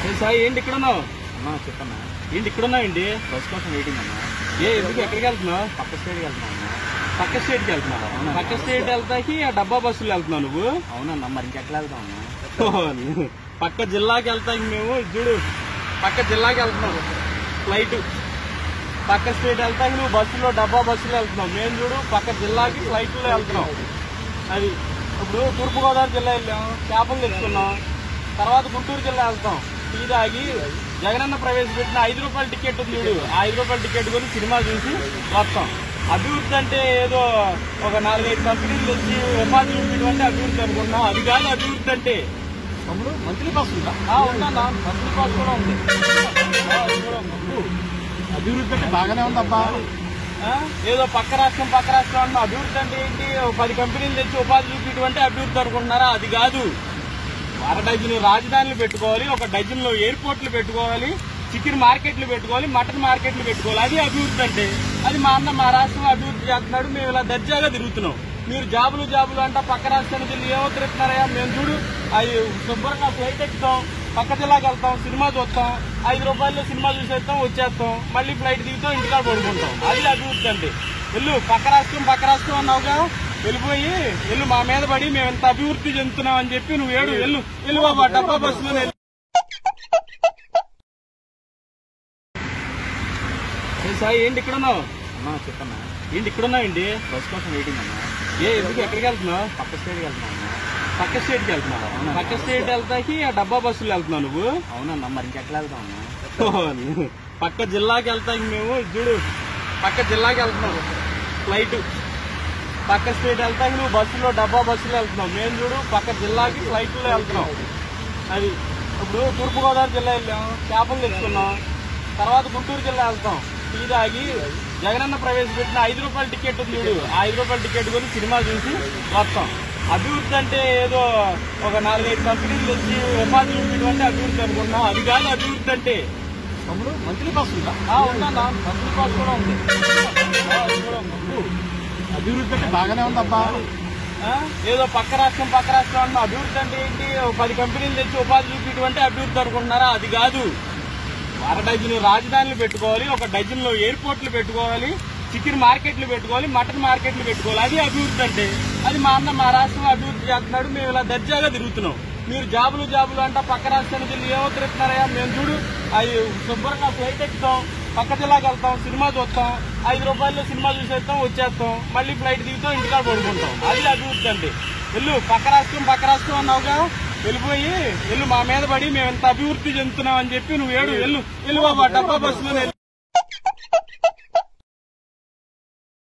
ఏ సాయి ఏంటి ఇక్కడ ఉన్నావు అన్నా చెప్పన్నా ఏంటి ఇక్కడ ఉన్నావు ఏంటి బస్ కోసం వెయిటింగ్ అన్నా ఏ ఎందుకు ఎక్కడికి వెళ్తున్నావు పక్క స్టేట్కి వెళ్తున్నా అన్నా పక్క స్టేట్కి వెళ్తున్నావు అవునా. పక్క స్టేట్ వెళ్తాకి ఆ డబ్బా బస్సులు వెళ్తున్నావు నువ్వు అవునన్నా మరి ఇంకెట్లా వెళ్తాం అన్నా ఓహో, పక్క జిల్లాకి వెళ్తాకి మేము చూడు పక్క జిల్లాకి వెళ్తున్నాం ఫ్లైట్ పక్క స్టేట్ వెళ్తాకి నువ్వు బస్సులో డబ్బా బస్సులో వెళ్తున్నావు మేము చూడు పక్క జిల్లాకి ఫ్లైట్లో వెళ్తున్నాం అది ఇప్పుడు తూర్పుగోదావరి జిల్లా వెళ్ళాం చేపలు తెచ్చుకున్నాం తర్వాత గుంటూరు జిల్లా వెళ్తాం టీ తాగి జగనన్న ప్రవేశపెట్టిన ఐదు రూపాయల టికెట్ ఉంది చూడు ఆ ఐదు రూపాయల టికెట్ కొని సినిమా చూసి వస్తాం అభివృద్ధి అంటే ఏదో ఒక నాలుగైదు కంపెనీలు వచ్చి ఉపాధి ఉండేటువంటి అభివృద్ధి అనుకుంటున్నాం అది కాదు అభివృద్ధి అంటే తమ్ముడు మంత్లీ బస్ ఉందా ఆ, ఉందన్నా మంత్లీ పాస్ కూడా ఉంది ఆ, అది కూడా ఉంది. అభివృద్ధి అంటే బాగానే ఉందబ్బా ఆ? ఏదో పక్క రాష్ట్రం పక్క రాష్ట్రం అన్న అభివృద్ధి అంటే ఏంటి ఓ పది కంపెనీలు తెచ్చి ఉపాధి చూపించడం అభివృద్ధి అనుకుంటున్నారా అది కాదు అర డజన్ రాజధానులు పెట్టుకోవాలి ఒక డజన్ లో ఎయిర్పోర్ట్లు పెట్టుకోవాలి చికెన్ మార్కెట్లు పెట్టుకోవాలి మటన్ మార్కెట్లు పెట్టుకోవాలి అది అభివృద్ధి అంటే అది మా అన్న మా రాష్ట్రం అభివృద్ధి చేస్తున్నాడు మేము ఇలా దర్జాగా తిరుగుతున్నాం మీరు జాబులు జాబులు అంట పక్క రాష్ట్రానికి వెళ్ళి ఏమో తిరుగుతున్నారయ్యా మేము చూడు అది శుభ్రంగా ఫ్లైట్ ఎక్కుతాం పక్క జిల్లాకి వెళ్తాం సినిమా చూస్తాం ఐదు రూపాయల్లో సినిమా చూసేస్తాం వచ్చేస్తాం మళ్ళీ ఫ్లైట్ దిగుతాం ఇంటికాడ పడుకుంటాం అది అభివృద్ధి అండి వెళ్ళు పక్క రాష్ట్రం పక్క రాష్ట్రం అన్నావుగా వెళ్ళిపోయి వెళ్ళు మా మీద పడి మేము ఎంత అభివృద్ధి చెందుతున్నాం అని చెప్పి నువ్వు ఏడు వెళ్ళు వెళ్ళు బాబా డబ్బా బస్సులో వెళ్ళు. ఏ సాయి ఏంటి ఇక్కడ ఉన్నావు అన్నా చెప్పన్నా ఏంటి ఇక్కడ ఉన్నావు ఏంటి బస్ కోసం వెయిటింగ్ అన్నా ఏ ఎందుకు ఎక్కడికి వెళ్తున్నావు పక్క స్టేట్కి వెళ్తున్నా అన్నా పక్క స్టేట్కి వెళ్తున్నావు అవునా. పక్క స్టేట్ వెళ్తాకి ఆ డబ్బా బస్సులో వెళ్తున్నావు నువ్వు అవునన్నా మరి ఇంకెట్లా వెళ్తాం అన్నా ఓహో, పక్క జిల్లాకి వెళ్తాకి మేము చూడు పక్క జిల్లాకి వెళ్తున్నాం ఫ్లైట్ పక్క స్టేట్ వెళ్తాకి నువ్వు బస్సులో డబ్బా బస్సులో వెళ్తున్నావు మేము చూడు పక్క జిల్లాకి ఫ్లైట్లో వెళ్తున్నాం అది ఇప్పుడు తూర్పుగోదావరి జిల్లా వెళ్ళాం చేపలు తెచ్చుకున్నాం తర్వాత గుంటూరు జిల్లా వెళ్తాం టీ తాగి జగనన్న ప్రవేశపెట్టిన ఐదు రూపాయల టికెట్ ఉంది చూడు ఆ ఐదు రూపాయల టికెట్ కొని సినిమా చూసి వస్తాం అభివృద్ధి అంటే ఏదో ఒక నాలుగైదు కంపెనీలు వచ్చి ఉపాధి ఉండేటువంటి అభివృద్ధి అనుకుంటున్నాం అది కాదు అభివృద్ధి అంటే తమ్ముడు మంత్లీ బస్ ఉందా ఆ, ఉందన్నా మంత్లీ పాస్ కూడా ఉంది ఆ, అది కూడా ఉంది. అభివృద్ధి అంటే బాగానే ఉందబ్బా ఆ? ఏదో పక్క రాష్ట్రం పక్క రాష్ట్రం అన్న అభివృద్ధి అంటే ఏంటి ఓ పది కంపెనీలు తెచ్చి ఉపాధి చూపించడం అభివృద్ధి అనుకుంటున్నారా అది కాదు అర డజన్ రాజధానులు పెట్టుకోవాలి ఒక డజన్ లో ఎయిర్పోర్ట్లు పెట్టుకోవాలి చికెన్ మార్కెట్లు పెట్టుకోవాలి మటన్ మార్కెట్లు పెట్టుకోవాలి అది అభివృద్ధి అంటే అది మా అన్న మా రాష్ట్రం అభివృద్ధి చేస్తున్నాడు మేము ఇలా దర్జాగా తిరుగుతున్నాం మీరు జాబులు జాబులు అంట పక్క రాష్ట్రానికి వెళ్ళి ఏమో తిరుగుతున్నారయ్యా మేము చూడు అది శుభ్రంగా ఫ్లైట్ ఎక్కుతాం పక్క జిల్లాకి వెళ్తాం సినిమా చూస్తాం ఐదు రూపాయల్లో సినిమా చూసేస్తాం వచ్చేస్తాం మళ్ళీ ఫ్లైట్ దిగుతాం ఇంటికాడ పడుకుంటాం అది అభివృద్ధి అండి వెళ్ళు పక్క రాష్ట్రం పక్క రాష్ట్రం అన్నావుగా వెళ్ళిపోయి వెళ్ళు మా మీద పడి మేము ఎంత అభివృద్ధి చెందుతున్నాం అని చెప్పి నువ్వు ఏడు వెళ్ళు వెళ్ళు బాబా డబ్బా బస్సులో వెళ్ళు.